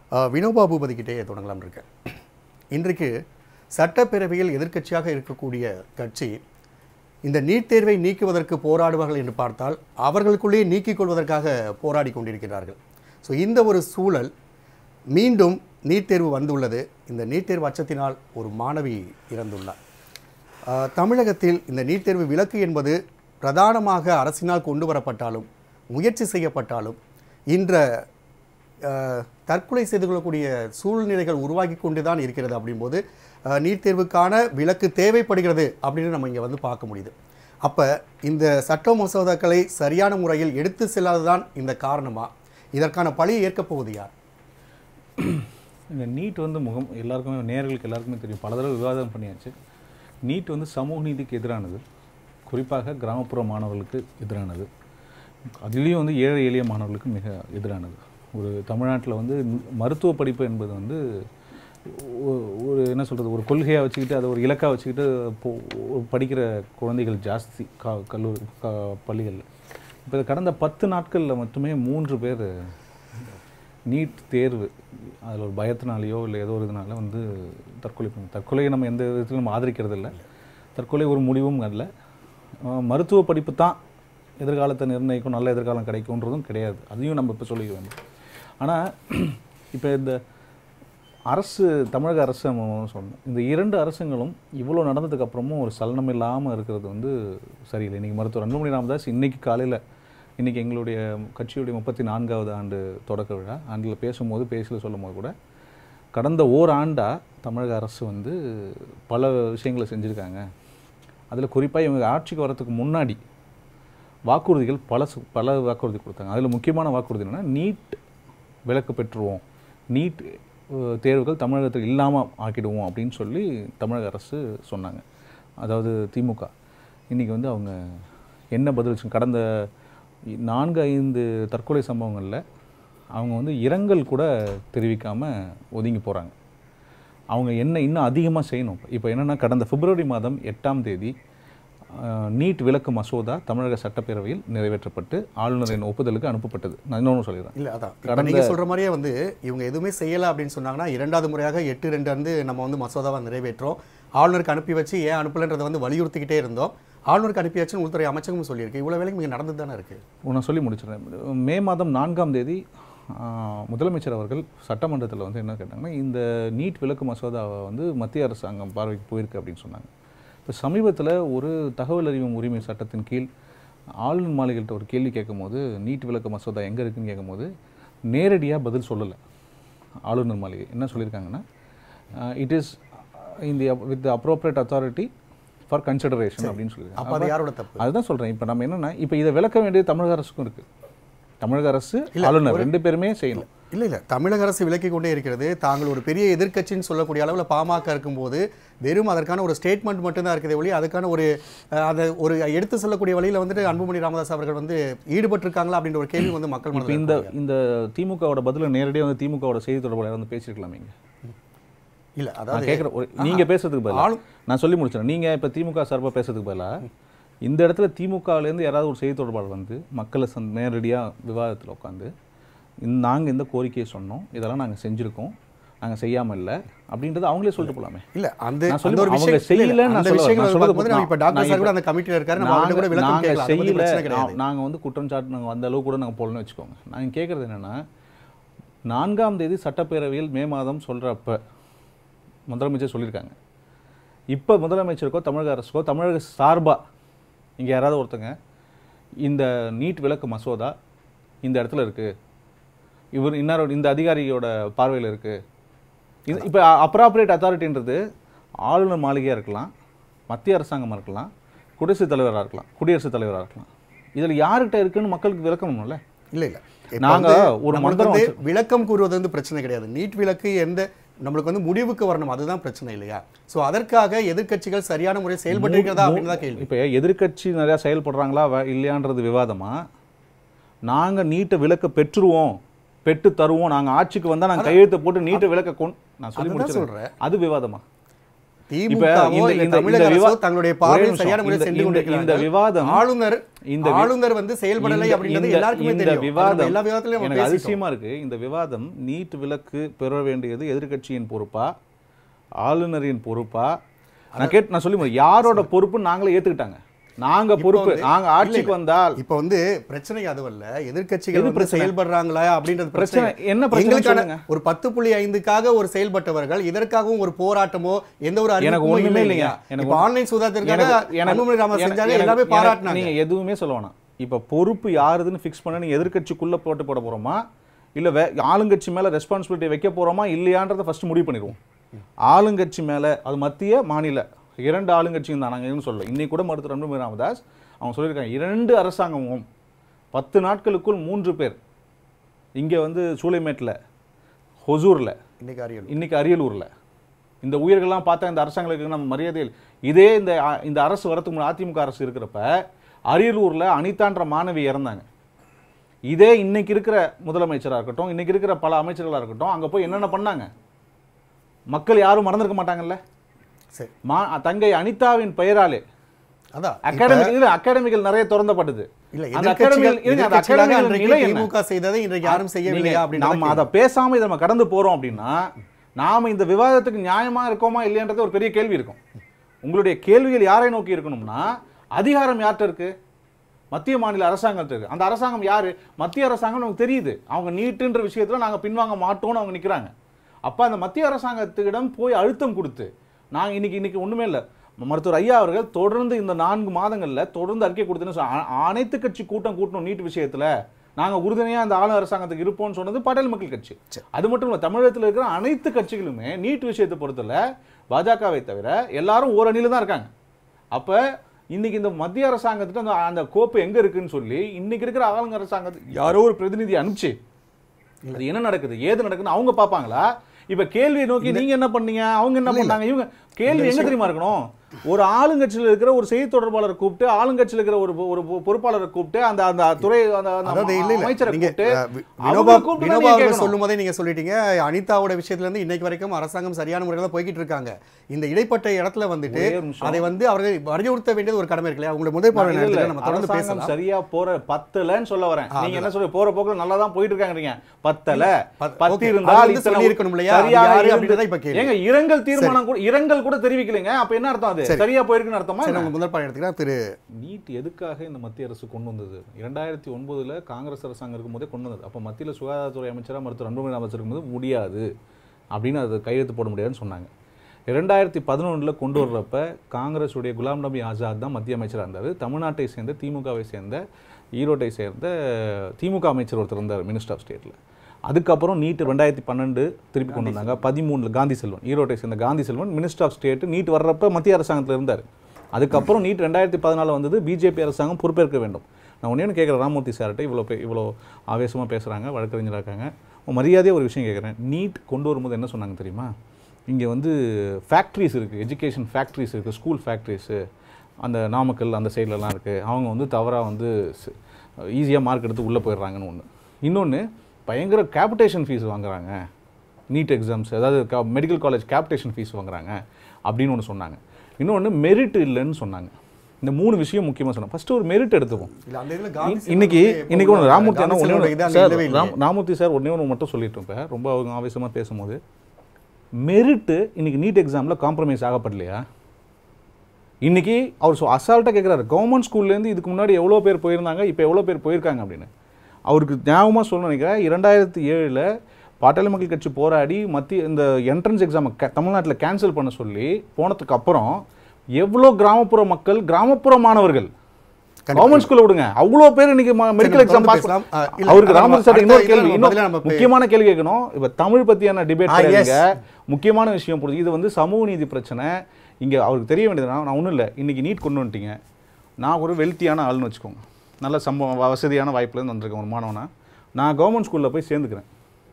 அஹ், வினோபா பூபதிக்கிட்டே தொடங்கலாம் இருக்கேன் இன்றைக்கு சட்டப்பேரவையில் எதிர்க்கட்சியாக இருக்கக்கூடிய கட்சி இந்த நீட் தேர்வை நீக்குவதற்கு போராடுவார்கள் என்று பார்த்தால் அவர்களுக்குள்ளேயே நீக்கிக் கொள்வதற்காக போராடி கொண்டிருக்கிறார்கள் ஸோ இந்த ஒரு சூழல் மீண்டும் நீட் தேர்வு வந்துள்ளது இந்த நீட் தேர்வு அச்சத்தினால் ஒரு மாணவி இறந்துள்ளார் ஆஹ், தமிழகத்தில் இந்த நீட் தேர்வு விலக்கு என்பது பிரதானமாக அரசினால் கொண்டு வரப்பட்டாலும் முயற்சி செய்யப்பட்டாலும் இன்ற ஆஹ், தற்கொலை செய்து கொள்ளக்கூடிய சூழ்நிலைகள் உருவாகி கொண்டு தான் இருக்கிறது அப்படிங்கும்போது ஆஹ், நீட் தேர்வுக்கான விலக்கு தேவைப்படுகிறது அப்படின்னு நம்ம இங்கே வந்து பார்க்க முடியுது அப்போ இந்த சட்ட மசோதாக்களை சரியான முறையில் எடுத்து செல்லாததான் இந்த காரணமா இதற்கான பழியை ஏற்கப் போவது யார் இந்த நீட் வந்து முகம் எல்லாருக்குமே நேர்களுக்கு எல்லாருக்குமே தெரியும் பல தடவை விவாதம் பண்ணியாச்சு நீட் வந்து சமூக நீதிக்கு எதிரானது குறிப்பாக கிராமப்புற மாணவர்களுக்கு எதிரானது அதுலேயும் வந்து ஏழை எளிய மாணவர்களுக்கு மிக எதிரானது ஒரு தமிழ்நாட்டில் வந்து மருத்துவ படிப்பு என்பது வந்து ஒ- ஒரு என்ன சொல்கிறது ஒரு கொள்கையாக வச்சுக்கிட்டு அதை ஒரு இலக்காக வச்சுக்கிட்டு போ- படிக்கிற குழந்தைகள் ஜாஸ்தி கா கல்லூரி கா பள்ளிகளில் இப்போ கடந்த பத்து நாட்களில் மட்டுமே மூன்று பேர் நீட் தேர்வு அதில் ஒரு பயத்தினாலேயோ இல்லை ஏதோ ஒரு இதனால வந்து தற்கொலை பண்ணி தற்கொலையை நம்ம எந்த விதத்திலும் நம்ம ஆதரிக்கிறது இல்லை தற்கொலை ஒரு முடிவும் அல்ல அஹ் மருத்துவ படிப்பு தான் எதிர்காலத்தை நிர்ணயிக்கும் நல்ல எதிர்காலம் கிடைக்கும்ன்றதும் கிடையாது அதையும் நம்ம இப்போ சொல்லிக்க வேண்டும் ஆனால் இப்போ இந்த அரசு தமிழக அரசு நம்ம சொன்னோம் இந்த இரண்டு அரசுங்களும் இவ்வளோ நடந்ததுக்கு அப்புறமும் ஒரு சலனம் இல்லாமல் இருக்கிறது வந்து சரியில்லை இன்றைக்கி மருத்துவர் அன்புமணி ராமதாஸ் இன்னைக்கு காலையில் இன்றைக்கி எங்களுடைய கட்சியுடைய முப்பத்தி நான்காவது ஆண்டு தொடக்க விழா ஆண்டில் பேசும்போது பேசல சொல்லும்போது கூட கடந்த ஓராண்டாக தமிழக அரசு வந்து பல விஷயங்களை செஞ்சுருக்காங்க அதில் குறிப்பாக இவங்க ஆட்சிக்கு வரதுக்கு முன்னாடி வாக்குறுதிகள் பல சு- பல வாக்குறுதி கொடுத்தாங்க அதில் முக்கியமான வாக்குறுதி என்னன்னா நீட் விலக்கு பெற்றுருவோம் நீட் அஹ், தேர்வுகள் தமிழகத்தில் இல்லாமல் ஆக்கிடுவோம் அப்படின்னு சொல்லி தமிழக அரசு சொன்னாங்க அதாவது திமுக இன்றைக்கி வந்து அவங்க என்ன பதில் சொ- கடந்த நான்கு ஐந்து தற்கொலை சம்பவங்களில் அவங்க வந்து இரங்கல் கூட தெரிவிக்காமல் ஒதுங்கி போகிறாங்க அவங்க என்ன இன்னும் அதிகமாக செய்யணும் இப்போ என்னென்னா கடந்த பிப்ரவரி மாதம் எட்டாம் தேதி அஹ், நீட் விலக்கு மசோதா தமிழக சட்டப்பேரவையில் நிறைவேற்றப்பட்டு ஆளுநரின் ஒப்புதலுக்கு அனுப்பப்பட்டது நான் இன்னொன்று சொல்லிடுறேன் இல்ல அதான் இப்போ நீங்க சொல்ற மாதிரியே வந்து இவங்க எதுவுமே செய்யல அப்படின்னு சொன்னாங்கன்னா இரண்டாவது முறையாக எட்டு ரெண்டு வந்து நம்ம வந்து மசோதாவை நிறைவேற்றோம் ஆளுநருக்கு அனுப்பி வச்சு ஏன் அனுப்பலன்றதை வந்து வலியுறுத்திக்கிட்டே இருந்தோம் ஆளுநருக்கு அனுப்பியாச்சுன்னு உள்துறை அமைச்சகமும் சொல்லியிருக்கு இவ்வளவு வேலைக்கு இங்கே நடந்து தானே இருக்கு நான் சொல்லி முடிச்சிடுறேன் மே மாதம் நான்காம் தேதி ஆஹ், முதலமைச்சர் அவர்கள் சட்டமன்றத்தில் வந்து என்ன கேட்டாங்கன்னா இந்த நீட் விலக்கு மசோதாவை வந்து மத்திய அரசாங்கம் பார்வைக்கு போயிருக்கு அப்படின்னு சொன்னாங்க இப்போ சமீபத்தில் ஒரு தகவல் அறியும் உரிமை சட்டத்தின் கீழ் ஆளுநர் மாளிகைகிட்ட ஒரு கேள்வி கேட்கும்போது நீட் விலக்கு மசோதா எங்கே இருக்குன்னு கேட்கும்போது நேரடியாக பதில் சொல்லலை ஆளுநர் மாளிகை என்ன சொல்லியிருக்காங்கன்னா இட் இஸ் இந்த with appropriate authority for consideration அப்படின்னு சொல்லியிருக்காங்க அப்ப அது யாரோட தப்பு அதுதான் சொல்றேன் இப்போ நம்ம என்னன்னா இப்போ இதை விளக்க வேண்டியது தமிழக அரசுக்கும் இருக்கு தமிழக அரசு ஆளுநர் ரெண்டு பேருமே செய்யணும் இல்ல இல்ல தமிழக அரசு விலக்கி கொண்டே இருக்கிறது தாங்கள் ஒரு பெரிய எதிர்க்கட்சின்னு சொல்லக்கூடிய அளவில் பாமக இருக்கும்போது வெறும் அதற்கான ஒரு ஸ்டேட்மெண்ட் மட்டும்தான் இருக்குது ஒழிய அதுக்கான ஒரு அஹ், அதை ஒரு எடுத்து செல்லக்கூடிய வழியில வந்துட்டு அன்புமணி ராமதாஸ் அவர்கள் வந்து ஈடுபட்டிருக்காங்களா அப்படின்ற ஒரு கேள்வி வந்து மக்கள் இப்போ மனதில் இந்த இந்த திமுகவோட பதில நேரடியாக வந்து திமுகவோட செய்தி தொடர்பாளர் வந்து பேசியிருக்கலாமே இங்க இல்ல நான் அதாவது கேட்குற ஒரு நீங்க பேசுறதுக்கு பதிலா ஆளு- நான் சொல்லி முடிச்சிடறேன் நீங்க இப்போ திமுக சார்பா பேசுறதுக்கு பதிலா இந்த இடத்துல திமுகலேருந்து யாராவது ஒரு செய்தி தொடர்பாளர் வந்து மக்களை சந் நேரடியாக விவாதத்தில் உட்காந்து நாங்க இந்த கோரிக்கையை சொன்னோம் இதெல்லாம் நாங்க செஞ்சிருக்கோம் நாங்க செய்யாம இல்ல அப்படின்றது அவங்களே சொல்லிட்டு போலாமே இல்ல அந்த நான் சொல்லி அந்த ஒரு அவங்க விஷயம் இல்ல, செய்யலைன்னு இல்ல, நான் அந்த சொல்ல வரேன். விஷயங்களை நான் சொல்றது பார்க்கும்போது நம்ம இப்ப நான் டாக்டர் சார் இப்ப- கூட அந்த கமிட்டில இருக்காரு நம்ம அவர்கிட்ட கூட நாங்க- விளக்கம் நாங்க கேட்கலாம் அதை பத்தி செய்யல பிரச்சனை கிடையாது நாங்கள் வந்து குற்றம் சாட்டு நாங்கள் அந்த அளவுக்கு கூட நாங்கள் போடலன்னு வச்சுக்கோங்க நாங்கள் கேட்குறது என்னன்னா நான்காம் தேதி சட்டப்பேரவையில் மே மாதம் சொல்கிறப்ப முதலமைச்சர் சொல்லியிருக்காங்க இப்போ முதலமைச்சருக்கோ தமிழக அரசுக்கோ தமிழக சார்பா இங்கே யாராவது ஒருத்தங்க இந்த நீட் விலக்கு மசோதா இந்த இடத்துல இருக்கு இவர் இன்னாரோட இந்த அதிகாரியோட பார்வையில் இருக்கு இது இப்போ அப்ராப்ரேட் அத்தாரிட்டின்றது ஆளுநர் மாளிகையாக இருக்கலாம் மத்திய அரசாங்கமாக இருக்கலாம் குடியரசுத் தலைவராக இருக்கலாம் குடியரசுத் தலைவராக இருக்கலாம் இதில் யார்கிட்ட இருக்குன்னு மக்களுக்கு விளக்கணும்ல இல்ல இல்ல இப்ப நாங்க வந்து ஒரு நம்மளுக்கு மந்திரம் வந்து விளக்கம் கூறுவது வந்து பிரச்சனை கிடையாது நீட் விளக்கு எந்த நம்மளுக்கு வந்து முடிவுக்கு வரணும் அதுதான் பிரச்சனை இல்லையா சோ அதற்காக எதிர்க்கட்சிகள் சரியான முறையில் செயல்பட்டு இருக்கிறதா அப்படின்னு தான் கேள்வி இப்போ எதிர்க்கட்சி நிறையா செயல்படுறாங்களா வ- இல்லையான்றது விவாதமா நாங்க நீட்டை விலக்க பெற்றுருவோம் பெற்று தருவோம் நாங்க ஆட்சிக்கு வந்தா நாங்க கையெழுத்து போட்டு நீட்டை விலக்க கொண்டு நான் சொல்லி அதுதான் முடிச்சிடுறேன் சொல்றேன் அது விவாதமா திமுகவோ இந்த- இல்ல இந்த- தமிழக இந்த அரசோ விவா- தங்களுடைய ஒரே பார்வையில் நிமிஷம். சரியான முறையில் இந்த- சென்று இந்த- இந்த கொண்டிருக்கிறார்கள் விவாதம் ஆளுநர் இந்த வி- ஆளுநர் வந்து செயல்படலை இந்த- அப்படின்றது இந்த- எல்லாருக்குமே இந்த தெரியும் அது நம்ம விவாதம் எல்லா விவாதத்திலையும் நம்ம எனக்கு பேசிட்டோம். அதிசயமா இருக்கு இந்த விவாதம் நீட் விலக்கு பெற வேண்டியது எதிர்க்கட்சியின் பொறுப்பா ஆளுநரின் பொறுப்பா நான் கேட்டு நான் சொல்லி முடியும். யாரோட பொறுப்பு நாங்களே ஏத்துக்கிட்டாங்க நாங்க பொறுப்பு வந்து- நாங்க ஆட்சிக்கு வந்தால் இப்ப வந்து பிரச்சனை அதுவல்ல எதிர்க்கட்சிகள் எது வந்து பிரச்சனை? செயல்படுறாங்களா அப்படின்றது பிரச்சனை பிரச்சனை என்ன பிரச்சனை எங்களுக்கான சொல்லுங்க ஒரு பத்து புள்ளி ஐந்துக்காக ஒரு செயல்பட்டவர்கள் இதற்காகவும் ஒரு போராட்டமோ எந்த ஒரு எனக்கு அறிவிப்புமோ ஒண்ணுமே இல்லை இல்லைங்க. இல்லையா எனக்கு இப்ப ஒண்ணு- ஆன்லைன் சுதாத்திற்காக எனக்கு- எனக்கு- அன்புமணி ராமதாஸ் எனக்கு- செஞ்சாங்க எனக்கு- எல்லாமே எனக்கு பாராட்டினாங்க நீங்க எதுவுமே சொல்ல வேணாம் இப்ப பொறுப்பு யாருதுன்னு ஃபிக்ஸ் பண்ண நீங்க எதிர்க்கட்சிக்குள்ள போட்டு போட போறோமா இல்ல வே ஆளுங்கட்சி மேல ரெஸ்பான்சிபிலிட்டி வைக்க போறோமா இல்லையான்றதை ஃபர்ஸ்ட் முடிவு பண்ணிடுவோம் ஆளுங்கட்சி மேல அது மத்திய மாநில இரண்டு ஆளுங்கட்சியும் தான் நாங்கள் எதுவும் சொல்லல இன்னைக்கு கூட மருத்துவர் அன்புமணி ராமதாஸ் அவங்க சொல்லியிருக்காங்க இரண்டு அரசாங்கமும் பத்து நாட்களுக்குள் மூன்று பேர் இங்க வந்து சூளைமேட்டில் ஹொசூர்ல இன்னைக்கு அறியல் இன்னைக்கு அரியலூர்ல இந்த உயிர்கள்லாம் பார்த்தா இந்த அரசாங்களுக்கு நம்ம மரியாதை இல்லை. இதே இந்த அ- இந்த அரசு வரதுக்கு முன்னாடி அதிமுக அரசு இருக்கிறப்ப அரியலூர்ல அனிதான்ற மாணவி இறந்தாங்க இதே இன்னைக்கு இருக்கிற முதலமைச்சரா இருக்கட்டும் இன்னைக்கு இருக்கிற பல அமைச்சர்களா இருக்கட்டும் அங்க போய் என்னென்ன பண்ணாங்க மக்கள் யாரும் மறந்திருக்க மாட்டாங்கல்ல சரி மா தங்கை அனிதாவின் பெயராலே அதான் இப்ப- அகாடமி இல்ல அகாடமிகள் நிறைய திறந்தப்பட்டது இல்ல அந்த எதிர்க்கட்சிகள் academy- இருங்க, அந்த எதிர்க்கட்சிகளாக academy அன்றைக்கு நிலை என்ன? திமுக செய்ததை இன்றைக்கு யாரும் செய்யவில்லையா நீங்க- நம்ம அப்படின்னு அதை பேசாம இதை நம்ம கடந்து போறோம் அப்படின்னா நாம இந்த விவாதத்துக்கு நியாயமா இருக்கோமா இல்லையன்றது ஒரு பெரிய கேள்வி இருக்கும் உங்களுடைய கேள்விகள் யாரை நோக்கி இருக்கணும்னா அதிகாரம் யார்கிட்ட இருக்கு மத்திய மாநில அரசாங்கத்துக்கு இருக்கு அந்த அரசாங்கம் யாரு மத்திய அரசாங்கம் நமக்கு தெரியுது அவங்க நீட்டுன்ற விஷயத்துல நாங்க பின்வாங்க மாட்டோம்னு அவங்க நிக்கிறாங்க அப்ப அந்த மத்திய அரசாங்கத்திடம் போய் அழுத்தம் கொடுத்து நாங்க இன்னைக்கு இன்னைக்கு ஒண்ணுமே இல்ல மருத்துவர் ஐயா அவர்கள் தொடர்ந்து இந்த நான்கு மாதங்கள்ல தொடர்ந்து அறிக்கை கொடுத்துன்னு சொ- அ- அனைத்து கட்சி கூட்டம் கூட்டணும் நீட் விஷயத்துல நாங்க உறுதுணையா அந்த ஆளுநர் அரசாங்கத்துக்கு இருப்போம்னு சொன்னது பாட்டாளி மக்கள் கட்சி அது மட்டும் இல்ல தமிழகத்தில் இருக்கிற அனைத்து கட்சிகளுமே நீட் விஷயத்தை பொறுத்தல பாஜகவை தவிர எல்லாரும் ஓரணியில தான் இருக்காங்க அப்ப இன்னைக்கு இந்த மத்திய அரசாங்கத்துக்கு அந்த அந்த கோப்பு எங்க இருக்குன்னு சொல்லி இன்னைக்கு இருக்கிற ஆளுங்க அரசாங்கத்துக்கு யாரோ ஒரு பிரதிநிதி அனுப்பிச்சு அது என்ன நடக்குது ஏது நடக்குதுன்னு அவங்க பார்ப்பாங்களா இப்ப கேள்வியை நோக்கி நீங்க என்ன பண்ணீங்க அவங்க என்ன பண்ணாங்க இவங்க கேள்வி எங்க தெரியுமா இருக்கணும் ஒரு ஆளுங்கட்சியில் இருக்கிற ஒரு செய்தி தொடர்பாளரை கூப்பிட்டு ஆளுங்கட்சியில் இருக்கிற ஒரு ஒரு பொ- பொறுப்பாளரை கூப்பிட்டு அந்த அந்த துறை அந்த அந்த அதாவது இல்ல இல்ல அமைச்சரை நீங்க கூப்பிட்டு அஹ், வி- அவங்களை வினோபா கூப்பிட்டு தான் வினோபா நீங்க அவர்கள் கேட்கணும். சொல்லும் போதே நீங்க சொல்லிட்டீங்க அனிதாவோட விஷயத்துல இருந்து இன்னைக்கு வரைக்கும் அரசாங்கம் சரியான முறையில் தான் போய்கிட்டு இருக்காங்க இந்த இடைப்பட்ட இடத்துல வந்துட்டு ஒரே ஒரு நிமிஷம். அதை வந்து அவர்கள் வலியுறுத்த வேண்டியது ஒரு கடமை இருக்கு இல்லையா உங்களுடைய முதல் பார்வை இல்ல, இல்ல, நேரத்துல நம்ம தொடர்ந்து அரசாங்கம் பேசலாம் சரியா போற பத்துலன்னு சொல்ல வரேன் நீங்க என்ன சொல்ற போற போக்குல நல்லா தான் போயிட்டு இருக்காங்க பத்தல பத்- பத்து okay. இருந்தால் அது வந்து இத்தனை சொல்லியிருக்கணும் இல்லையா? அது சரியாக யாரு இருந்து- அப்படின்றத இப்ப கேள்வி. ஏங்க இரங்கல் தீர்மானம் கூட இரங்கல் கூட தெரிவிக்கலைங்க அப்ப என்ன அர்த்தம் அது சரி. சரியா போயிருக்குன்னு அர்த்தமா சரி என்ன? நம்ம முதல் பார்வை எடுத்துக்கலாம் திரு நீட் எதுக்காக இந்த மத்திய அரசு கொண்டு வந்தது இரண்டாயிரத்தி ஒன்பதுல காங்கிரஸ் அரசாங்கம் இருக்கும்போதே கொண்டு வந்தது அப்போ மத்தியில் சுகாதாரத்துறை அமைச்சராக மருத்துவர் அன்புமணி ராமதாஸ் இருக்கும்போது முடியாது அப்படின்னு அது கையெழுத்து போட முடியாதுன்னு சொன்னாங்க இரண்டாயிரத்தி பதினொன்றில் கொண்டு வர்றப்ப காங்கிரஸுடைய குலாம் நபி ஆசாத் தான் மத்திய அமைச்சராக இருந்தார் தமிழ்நாட்டை சேர்ந்த திமுகவை சேர்ந்த ஈரோட்டை சேர்ந்த திமுக அமைச்சர் ஒருத்தர் இருந்தார் மினிஸ்டர் ஆஃப் ஸ்டேட்டில் அதுக்கப்புறம் நீட் ரெண்டாயிரத்தி பன்னெண்டு திருப்பி கொண்டு வந்தாங்க பதிமூணில் காந்தி செல்வன் ஈரோட்டை சேர்ந்த Gandhi Selvan minister of state NEET வர்றப்ப மத்திய அரசாங்கத்தில் இருந்தார் அதுக்கப்புறம் நீட் ரெண்டாயிரத்தி பதினாலு வந்தது பிஜேபி அரசாங்கம் பொறுப்பேற்க வேண்டும் நான் ஒன்றே கேட்குறேன் ராமூர்த்தி சார்கிட்ட இவ்வளோ பே இவ்வளோ ஆவேசமாக பேசுகிறாங்க வழக்கறிஞராக இருக்காங்க மரியாதையாக ஒரு விஷயம் கேட்குறேன் நீட் கொண்டு வரும்போது என்ன சொன்னாங்க தெரியுமா இங்கே வந்து ஃபேக்ட்ரிஸ் இருக்குது எஜுகேஷன் ஃபேக்ட்ரிஸ் இருக்குது ஸ்கூல் ஃபேக்ட்ரிஸு அந்த நாமக்கல் அந்த சைட்லலாம் இருக்குது அவங்க வந்து தவறாக வந்து ஈஸியாக மார்க் எடுத்து உள்ளே போயிடுறாங்கன்னு ஒன்று இன்னொன்று பயங்கர கேபிட்டேஷன் ஃபீஸ் வாங்குறாங்க நீட் எக்ஸாம்ஸ் அதாவது மெடிக்கல் காலேஜ் கேபிட்டேஷன் ஃபீஸ் வாங்குறாங்க அப்படின்னு ஒன்று சொன்னாங்க இன்னொன்று மெரிட் இல்லைன்னு சொன்னாங்க இந்த மூணு விஷயம் முக்கியமாக சொன்னாங்க ஃபர்ஸ்ட் ஒரு மெரிட் எடுத்துப்போம் இல்ல அந்த இதுல காந்தி இன்- இன்னைக்கு செல்வன் வந்து இன்னைக்கு ஒன்று எப்போ ராமூர்த்தி அண்ணா காந்தி ஒண்ணே செல்வனோட ஒன்று இது அங்க சார் இல்லவே இல்லை. ராம் ராமூர்த்தி சார் ஒன்றே ஒன்று மட்டும் சொல்லிட்டு இருப்பேன் ரொம்ப அவங்க ஆவேசமாக பேசும்போது மெரிட்டு இன்னைக்கு நீட் எக்ஸாமில் காம்ப்ரமைஸ் ஆகப்படலையா இன்னைக்கு அவர் ஸோ அசால்ட்டாக கேட்குறாரு கவர்மெண்ட் ஸ்கூல்லேருந்து இதுக்கு முன்னாடி எவ்வளோ பேர் போயிருந்தாங்க இப்போ எவ்வளோ பேர் போயிருக்காங்க அப்படின்னு அவருக்கு ஞாபகமாக சொல்ல நினைக்கிறேன் இரண்டாயிரத்தி ஏழில் பாட்டாளி மக்கள் கட்சி போராடி மத்திய இந்த என்ட்ரன்ஸ் எக்ஸாமை தமிழ்நாட்டில் கேன்சல் பண்ண சொல்லி போனதுக்கு அப்புறம் எவ்வளோ கிராமப்புற மக்கள் கிராமப்புற மாணவர்கள் கவர்மெண்ட் ஸ்கூல்ல விடுங்க அவ்வளோ பேர் இன்னைக்கு மெடிக்கல் நம்ம எக்ஸாம் தொடர்ந்து பாஸ் பேசலாம். ஆ, இல்ல, அவருக்கு நம்ம ராமர் சார் அடுத்த இன்னொரு இதுல கேள்வி நம்ம இன்னும் பதிலா நம்ம பே- முக்கியமான கேள்வி கேட்கணும் இப்ப தமிழ் பத்தியான டிபேட் ஆ, கிடையாதுங்க yes. முக்கியமான விஷயம் புரியுது இது வந்து சமூக நீதி பிரச்சனை இங்க அவருக்கு தெரிய வேண்டியது நான் ஒன்றும் இல்லை இன்னைக்கு நீட் கொண்டு வந்துட்டீங்க நான் ஒரு வெல்த்தியான ஆள்னு வச்சுக்கோங்க நல்ல சம்பவம் வசதியான வாய்ப்புலேருந்து வந்திருக்கேன் ஒரு மாணவனா நான் கவர்மெண்ட் ஸ்கூலில் போய் சேர்ந்துக்கிறேன்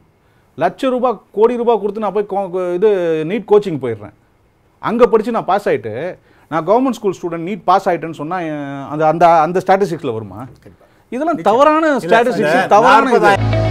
லட்ச ரூபாய் கோடி ரூபாய் கொடுத்து நான் போய் கோ- இது நீட் கோச்சிங் போயிடுறேன் அங்கே படித்து நான் பாஸ் ஆயிட்டு நான் government school student NEET pass ஆயிட்டேன்னு சொன்னால் அந்த அந்த அந்த ஸ்டாட்டிஸ்டிக்ஸில் வருமா இதெல்லாம் தவறான ஸ்டாட்டிஸ்டிக்ஸ் தவறான இது